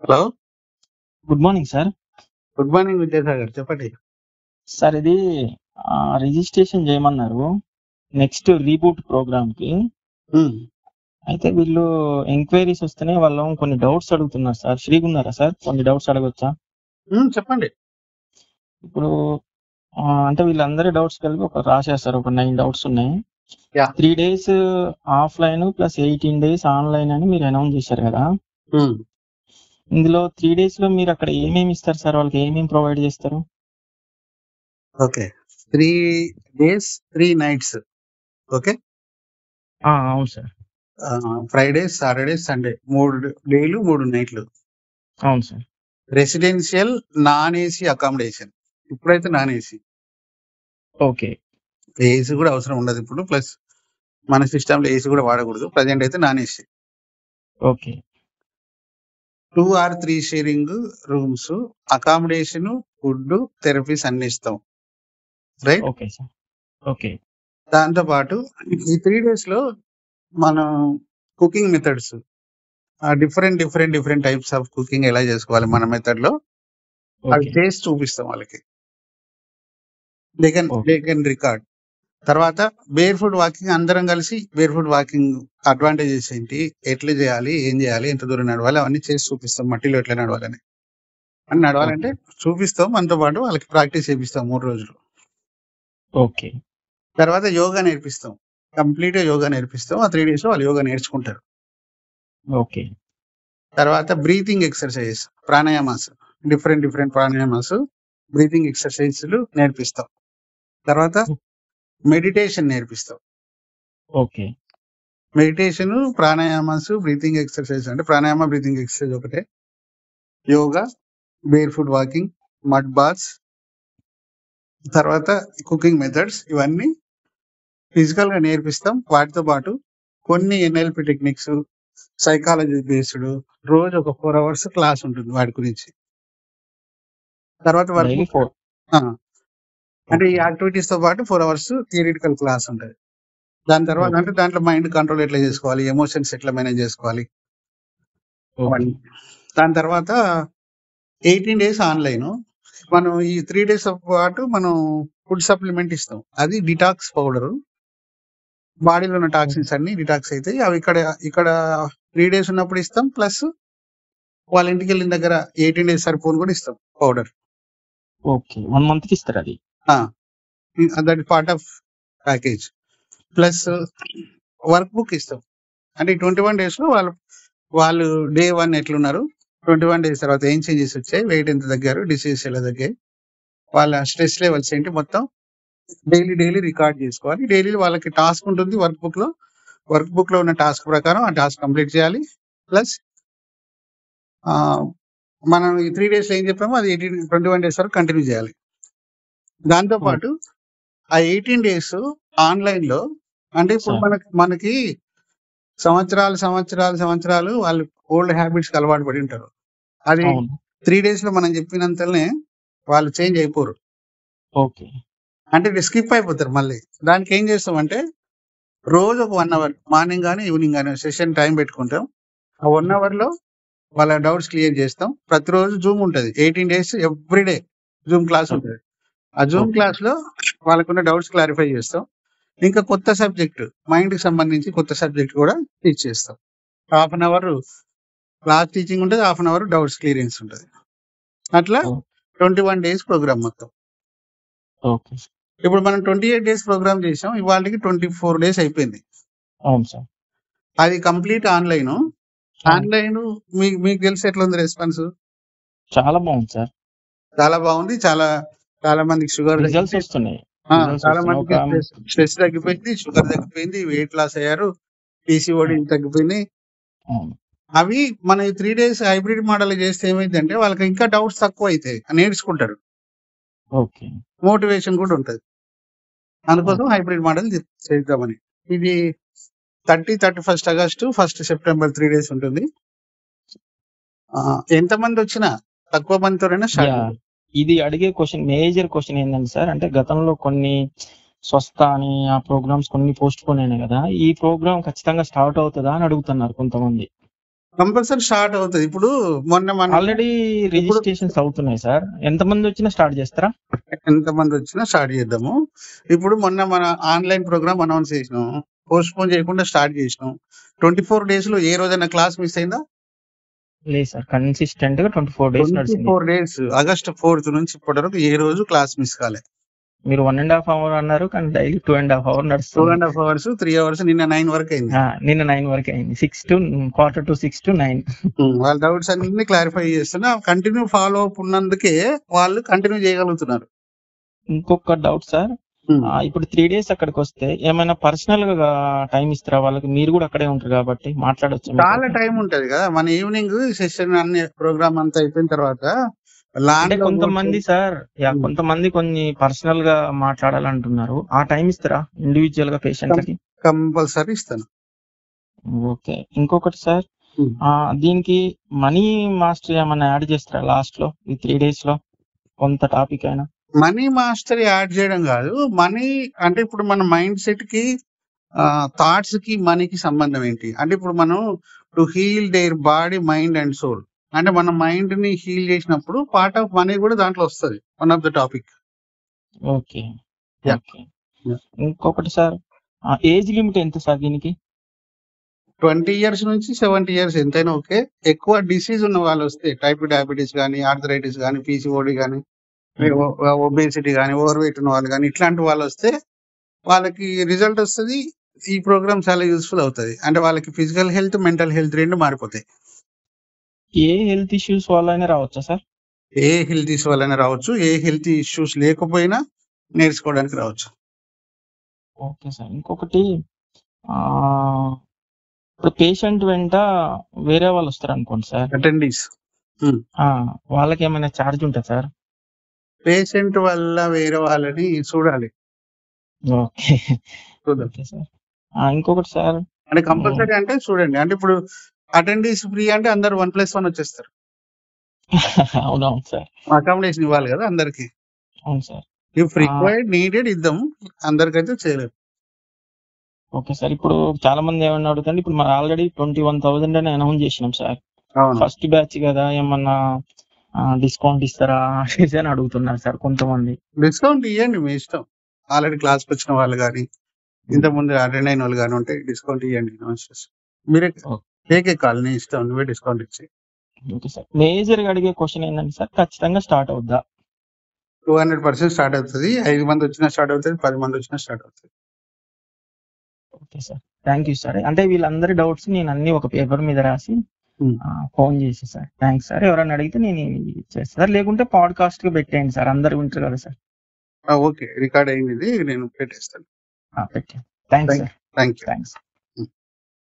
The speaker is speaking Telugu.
Hello good morning sir good morning Vidyasagar చెప్పండి సార్ ఇది రిజిస్ట్రేషన్ చేయమన్నారు నెక్స్ట్ రీబూట్ ప్రోగ్రామ్ కి ఉమ్, అయితే వీళ్ళు ఎంక్వైరీస్ వస్తేనే వాళ్ళు కొన్ని డౌట్స్ అడుగుతున్నారు సార్ ఫ్రీగా ఉన్నారా సార్ కొన్ని డౌట్స్ అడగొచ్చా ఉమ్, చెప్పండి ఇప్పుడు ఆ, అంటే వీళ్ళందరి డౌట్స్ కలిపి ఒక రాసేస్తారు ఒక నైన్ డౌట్స్ ఉన్నాయి Yeah. Three days offline plus eighteen days online అని మీరు అనౌన్స్ చేశారు కదా ఉమ్, ఇందులో త్రీ డేస్ లో మీరు అక్కడ ఏమేమి ఇస్తారు సార్ వాళ్ళకి ఏమేమి ప్రొవైడ్ చేస్తారు okay three days three nights okay ఆ, అవును సార్ ఫ్రైడే సాటర్డే సండే మూడు డేలు మూడు నైట్లు అవును sir residential non AC accommodation ఇప్పుడైతే నాన్ ఏసీ ఓకే ఏసీ కూడా అవసరం ఉండదు ఇప్పుడు ప్లస్ మన సిస్టంలో ఏసీ కూడా వాడకూడదు ప్రజెంట్ అయితే non AC okay two or three sharing rooms accommodation food therapies అన్ని ఇస్తాం రైట్ ఓకే సార్ ఓకే దాంతో పాటు ఈ త్రీ డేస్ లో మనం కుకింగ్ మెథడ్స్ ఆ different different different types of cooking ఎలా చేసుకోవాలి మన మెథడ్ లో అవి ఓకే చేసి చూపిస్తాం వాళ్ళకి they can okay they can record తర్వాత బేర్ ఫుడ్ వాకింగ్ అందరం కలిసి బేర్ ఫుడ్ వాకింగ్ అడ్వాంటేజెస్ ఏంటి ఎట్లా చేయాలి ఏం చేయాలి ఎంత దూరం నడవాలి అవన్నీ చేసి చూపిస్తాం మట్టిలో ఎట్లా నడవాలని అని నడవాలంటే ఓకే చూపిస్తాం మనతో పాటు వాళ్ళకి ప్రాక్టీస్ చేపిస్తాం మూడు రోజులు ఓకే తర్వాత యోగా నేర్పిస్తాం కంప్లీట్ గా యోగా నేర్పిస్తాం ఆ త్రీ డేస్ లో వాళ్ళు యోగా నేర్చుకుంటారు ఓకే తర్వాత బ్రీతింగ్ ఎక్సర్సైజ్ ప్రాణాయామాస్ డిఫరెంట్ డిఫరెంట్ ప్రాణాయామాస్ బ్రీతింగ్ ఎక్సర్సైజ్లు నేర్పిస్తాం తర్వాత మెడిటేషన్ నేర్పిస్తాం ఓకే మెడిటేషన్ ప్రాణాయామాస్ బ్రీతింగ్ ఎక్సర్సైజ్ అంటే ప్రాణాయామ బ్రీతింగ్ ఎక్సర్సైజ్ ఒకటే yoga bare food walking mud baths తర్వాత కుకింగ్ మెథడ్స్ ఇవన్నీ ఫిజికల్ గా నేర్పిస్తాం వాటితో పాటు కొన్ని ఎన్ఎల్పి టెక్నిక్స్ సైకాలజీ బేస్డ్ రోజు ఒక ఫోర్ అవర్స్ క్లాస్ ఉంటుంది వాటి గురించి తర్వాత వర్క్ డైలీ ఫోర్ అంటే ఈ ఓకే యాక్టివిటీస్ తో పాటు ఫోర్ అవర్స్ థియరిటికల్ క్లాస్ ఉంటుంది దాని తర్వాత ఓకే అంటే దాంట్లో మైండ్ కంట్రోల్ ఎట్లా చేసుకోవాలి ఎమోషన్స్ ఎట్లా మేనేజ్ చేసుకోవాలి ఓకే అవన్నీ దాని తర్వాత ఎయిటీన్ డేస్ ఆన్లైన్ మనం ఈ త్రీ డేస్ పాటు మనం ఫుడ్ సప్లిమెంట్ ఇస్తాం అది డిటాక్స్ పౌడర్ బాడీలో ఉన్న టాక్సిన్స్ అన్ని డిటాక్స్ అవుతాయి అవి ఇక్కడ ఇక్కడ త్రీ డేస్ ఉన్నప్పుడు ఇస్తాం ప్లస్ వాళ్ళ ఇంటికి వెళ్ళిన దగ్గర ఎయిటీన్ డేస్ సరిపోను కూడా ఇస్తాం పౌడర్ ఓకే వన్ మంత్ కి ఇస్తారు అది that part of package plus work book ఇస్తాం అంటే ట్వంటీ వన్ డేస్ లో వాళ్ళు వాళ్ళు డే వన్ ఎట్లున్నారు ట్వంటీ వన్ డేస్ తర్వాత ఏం చేంజెస్ వచ్చాయి వెయిట్ ఎంత తగ్గారు డిసీజ్ ఎలా తగ్గాయి వాళ్ళ స్ట్రెస్ లెవెల్స్ ఏంటి మొత్తం డైలీ డైలీ రికార్డ్ చేసుకోవాలి డైలీ వాళ్ళకి టాస్క్ ఉంటుంది వర్క్ బుక్ లో వర్క్ బుక్ లో ఉన్న టాస్క్ ప్రకారం ఆ టాస్క్ కంప్లీట్ చేయాలి ప్లస్ మనం ఈ త్రీ డేస్ ఏం చెప్పామో అది ఎయిటీన్ ట్వంటీ వన్ డేస్ వరకు కంటిన్యూ చేయాలి దాంతో ఓకే పాటు ఆ ఎయిటీన్ డేస్ ఆన్లైన్ లో అంటే ఇప్పుడు సార్ మనకి మనకి సంవత్సరాలు సంవత్సరాలు సంవత్సరాలు వాళ్ళు ఓల్డ్ హ్యాబిట్స్ కి అలవాటు పడి ఉంటారు అది అవును త్రీ డేస్ లో మనం చెప్పినంతనే వాళ్ళు చేంజ్ అయిపోరు ఓకే అంటే స్కిప్ అయిపోతారు మళ్ళీ దానికి ఏం చేస్తామంటే రోజు ఒక వన్ అవర్ మార్నింగ్ కానీ ఈవినింగ్ కానీ సెషన్ టైం పెట్టుకుంటాం ఆ వన్ అవర్ లో వాళ్ళ డౌట్స్ క్లియర్ చేస్తాం ప్రతిరోజు జూమ్ ఉంటుంది eighteen days every day Zoom class okay ఉంటుంది ఆ జూమ్ ఓకే క్లాస్ లో వాళ్ళకున్న డౌట్స్ క్లారిఫై చేస్తాం ఇంకా కొత్త సబ్జెక్ట్ మైండ్ కి సంబంధించి కొత్త సబ్జెక్ట్ కూడా టీచ్ చేస్తాం half an hour class teaching ఉంటుంది half an hour doubts clearance ఉంటుంది అట్లా ఓ- ట్వంటీ వన్ డేస్ ప్రోగ్రామ్ మొత్తం ఓకే ఇప్పుడు మనం ట్వంటీ ఎయిట్ డేస్ ప్రోగ్రామ్ చేసాం ఇవాళకి ట్వంటీ ఫోర్ డేస్ అయిపోయింది అవును సార్ అది కంప్లీట్ ఆన్లైన్ అవును ఆన్లైన్ మీకు మీకు తెలిసి ఎట్లా ఉంది రెస్పాన్స్ చాలా బాగుంది సార్ చాలా బాగుంది చాలా చాలా మందికి షుగర్ రిజల్ట్స్ తగ్గింది వస్తున్నాయి ఆ, రిజల్ట్స్ చాలా వస్తున్నాయి మందికి ఒక స్ట్రెస్ స్ట్రెస్ తగ్గిపోయింది షుగర్ తగ్గిపోయింది వెయిట్ లాస్ అయ్యారు పీసీఓడి తగ్గిపోయింది అవును అవి మన ఈ త్రీ డేస్ హైబ్రిడ్ మోడల్ చేస్తే ఏమైందంటే వాళ్ళకి ఇంకా డౌట్స్ తక్కువ అవుతాయి నేర్చుకుంటారు ఓకే మోటివేషన్ కూడా ఉంటుంది అందుకోసం ఓకే హైబ్రిడ్ మోడల్ చేద్దామని ఇది thirty thirty first August first September three days ఉంటుంది ఆ, ఎంతమంది వచ్చినా తక్కువ మందితోనైనా స్టార్ట్ యా అవుతుంది ఇది అడిగే క్వశ్చన్ మేజర్ క్వశ్చన్ ఏంటంటే సార్ అంటే గతంలో కొన్ని స్వస్థ అని ఆ ప్రోగ్రామ్స్ కొన్ని పోస్ట్ పోన్ అయినాయి కదా ఈ ప్రోగ్రామ్ ఖచ్చితంగా స్టార్ట్ అవుతుందా అని అడుగుతున్నారు కొంతమంది కంపల్సరీ స్టార్ట్ అవుతుంది ఇప్పుడు మొన్న మన ఆల్రెడీ రిజిస్ట్రేషన్స్ అవుతున్నాయి సార్ ఎంతమంది వచ్చినా స్టార్ట్ చేస్తారా ఎంతమంది వచ్చినా స్టార్ట్ చేద్దాము ఇప్పుడు మొన్న మన ఆన్లైన్ ప్రోగ్రామ్ అనౌన్స్ చేసినాం పోస్ట్ పోన్ చేయకుండా స్టార్ట్ చేసినాం ట్వంటీ ఫోర్ డేస్ లో ఏ రోజైనా క్లాస్ మిస్ అయిందా లేదు సార్ కన్సిస్టెంట్ గా ట్వంటీ ఫోర్ డేస్ ట్వంటీ నడిచింది ఫోర్ డేస్ ఆగస్ట్ ఫోర్త్ నుంచి ఇప్పటి వరకు ఏ రోజు క్లాస్ మిస్ కాలే మీరు వన్ అండ్ హాఫ్ అవర్ అన్నారు కానీ daily two and half hour two నడుస్తుంది and half hours three hours నిన్న నైన్ వరకు అయింది ఆ, నిన్న నైన్ వరకు అయింది six to quarter to six to nine um, వాళ్ళ డౌట్స్ అన్ని క్లారిఫై చేస్తున్నా కంటిన్యూ ఫాలో అప్ ఉన్నందుకే వాళ్ళు కంటిన్యూ చేయగలుగుతున్నారు ఇంకొక డౌట్ సార్ ఉమ్. ఆ, ఇప్పుడు త్రీ డేస్ అక్కడికి వస్తే ఏమైనా పర్సనల్ గా టైం ఇస్తారా వాళ్ళకి మీరు కూడా అక్కడే ఉంటారు కాబట్టి మాట్లాడొచ్చు చాలా టైం ఉంటది కదా మన ఈవినింగ్ సెషన్ అన్ని ప్రోగ్రామ్ అంతా అయిపోయిన తర్వాత లాన్ అంటే లో కొంతమంది సార్ యా Hmm. కొంతమంది కొన్ని పర్సనల్ గా మాట్లాడాలంటున్నారు ఆ టైం ఇస్తారా ఇండివిజువల్ గా పేషెంట్లకి కంపల్సరీ ఇస్తాను ఓకే ఇంకొకటి సార్ Hmm. ఆ దీనికి మనీ మాస్టర్ ఏమైనా యాడ్ చేస్తారా లాస్ట్ లో ఈ త్రీ డేస్ లో కొంత టాపిక్ అయినా మనీ మాస్టర్ యాడ్ చేయడం కాదు మనీ అంటే ఇప్పుడు మన మైండ్ సెట్ కి థాట్స్ కి మనీకి సంబంధం ఏంటి అంటే ఇప్పుడు మనం to heal their body mind and soul అంటే మన మైండ్ ని హీల్ చేసినప్పుడు పార్ట్ ఆఫ్ మనీ కూడా దాంట్లో వస్తుంది one of the topic okay Yeah. Okay Yeah. ఇంకొకటి సార్ ఏజ్ లిమిట్ ఎంత సార్ దీనికి ట్వంటీ ఇయర్స్ నుంచి సెవెంటీ ఇయర్స్ ఎంతైనా ఓకే ఎక్కువ డిసీజ్ ఉన్న వాళ్ళు వస్తే టైప్ డయాబెటీస్ కానీ ఆర్థరైటిస్ కానీ పీసీఓడి కానీ ఒబేసిటీ కానీ ఓవర్ వెయిట్ ఉన్న వాళ్ళు కానీ ఇట్లాంటి వాళ్ళు వస్తే వాళ్ళకి రిజల్ట్ వస్తుంది ఈ ప్రోగ్రామ్ చాలా యూస్ఫుల్ అవుతుంది అంటే వాళ్ళకి ఫిజికల్ హెల్త్ మెంటల్ హెల్త్ రెండు మారిపోతాయి ఏ హెల్త్ ఇష్యూస్ వల్ల రావచ్చా సార్ ఏ హెల్త్ ఇష్యూ వల్లనే రావచ్చు ఏ హెల్త్ ఇష్యూస్ లేకపోయినా నేర్చుకోవడానికి రావచ్చు ఓకే సార్ ఇంకొకటి ఆ ఇప్పుడు పేషెంట్ వెంట వేరే వాళ్ళు వస్తారు అనుకోండి సార్ అటెండీస్ ఆ, వాళ్ళకి ఏమైనా ఛార్జ్ ఉంటుంది సార్ పేషెంట్ వల్ల వేరే వాళ్ళని చూడాలి ఓకే చూద్దాం ఓకే సార్ ఆ, ఇంకొకటి సార్ అంటే కంపల్సరీ అంటే చూడండి అంటే ఇప్పుడు అటెండీస్ ఫ్రీ అంటే అందరు వన్ ప్లస్ వన్ వచ్చేస్తారు అవునవును సార్ అకామిడేషన్ ఇవ్వాలి కదా అందరికి అవును సార్ ఇఫ్ రిక్వైర్డ్ నీడెడ్ ఇద్దాం అందరికైతే చేయలేదు ఓకే సార్ ఇప్పుడు చాలా మంది ఏమన్నా అడుగుతుంది ఇప్పుడు మనం ఆల్రెడీ ట్వంటీ వన్ థౌసండ్ అని అనౌన్స్ చేసినాం సార్ అవును ఫస్ట్ బ్యాచ్ కదా ఏమన్నా డిస్కౌంట్ ఇస్తారా అనేసి అని అడుగుతున్నారు సార్ కొంతమంది డిస్కౌంట్ ఇవ్వండి మీ ఇష్టం ఆల్రెడీ క్లాస్కి వచ్చిన వాళ్ళు కానీ ఇంత ముందు అటెండ్ అయిన వాళ్ళు కానీ ఉంటే డిస్కౌంట్ ఇవ్వండి no issues. మీరే Okay. టేకే కాల్ నీ ఇష్టం నువ్వే డిస్కౌంట్ ఇచ్చి ఓకే సార్ మేజర్ గా అడిగే క్వశ్చన్ ఏంటంటే సార్ ఖచ్చితంగా స్టార్ట్ అవుద్దా టూ హండ్రెడ్ పర్సెంట్ స్టార్ట్ అవుతుంది ఐదు మంది వచ్చినా స్టార్ట్ అవుతుంది పది మంది వచ్చినా స్టార్ట్ అవుతుంది okay sir thank you sir అంటే వీళ్ళందరి డౌట్స్ నేను అన్ని ఒక పేపర్ మీద రాసి Hmm. ఫోన్ చేసి సార్ థ్యాంక్స్ సార్ ఎవరైనా అడిగితే నేను చేస్తాను సార్ లేకుంటే పాడ్కాస్ట్ గా పెట్టేయండి సార్ అందరు వింటారు కదా సార్ ఓకే రికార్డ్ అయింది ఇది నేను పెట్టేస్తాను పెట్టండి thanks Thank- sir thank you thanks